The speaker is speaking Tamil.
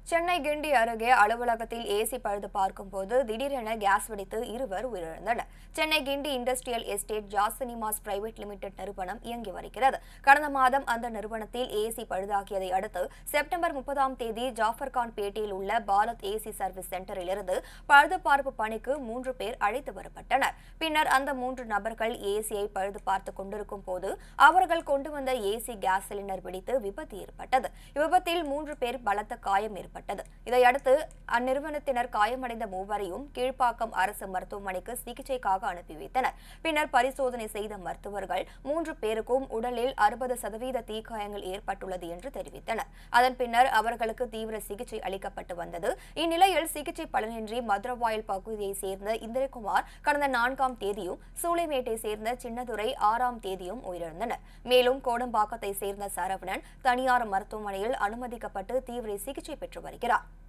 சென்னை கிண்டி அருகே அலுவலகத்தில் ஏசி பழுது பார்க்கும்போது திடீரென கேஸ் வெடித்து இருவர் உயிரிழந்தனர் Chennai Guindy industrial estate Jazz cinemas private limited நிறுவனம் இயங்கி வருகிறது கடந்த மாதம் அந்த நிறுவனத்தில் ஏசி பழுதாகியதை அடுத்து செப்டம்பர் முப்பதாம் தேதி ஜாஃபர்கான் பேட்டையில் உள்ள பாரத் ஏசி சர்வீஸ் சென்டரில் இருந்து பழுது பார்ப்பு பணிக்கு மூன்று பேர் அழைத்து வரப்பட்டனர் பின்னர் அந்த மூன்று நபர்கள் ஏசியை பழுது பார்த்து கொண்டிருக்கும் போது அவர்கள் கொண்டு வந்த ஏசி கேஸ் சிலிண்டர் வெடித்து விபத்து ஏற்பட்டது இவ்விபத்தில் மூன்று பேர் பலத்த காயம் ஏற்பட்டது இதையடுத்து அந்நிறுவனத்தினர் காயமடைந்த மூவரையும் கீழ்ப்பாக்கம் அரசு மருத்துவமனைக்கு சிகிச்சைக்காக அனுப்பி வைத்தனர் பின்னர் பரிசோதனை செய்த மருத்துவர்கள் மூன்று பேருக்கும் உடலில் அறுபது சதவீத தீக்காயங்கள் ஏற்பட்டுள்ளது என்று தெரிவித்தனர் அதன் பின்னர் அவர்களுக்கு தீவிர சிகிச்சை அளிக்கப்பட்டு வந்தது இந்நிலையில் சிகிச்சை பலனின்றி மதுரவாயல் பகுதியைச் சேர்ந்த இந்திரகுமார் கடந்த நான்காம் தேதியும் சூளைமேட்டை சேர்ந்த சின்னதுரை ஆறாம் தேதியும் உயிரிழந்தனர் மேலும் கோடம்பாக்கத்தை சேர்ந்த சரவணன் தனியார் மருத்துவமனையில் அனுமதிக்கப்பட்டு தீவிர சிகிச்சை பெற்று வருகிறார்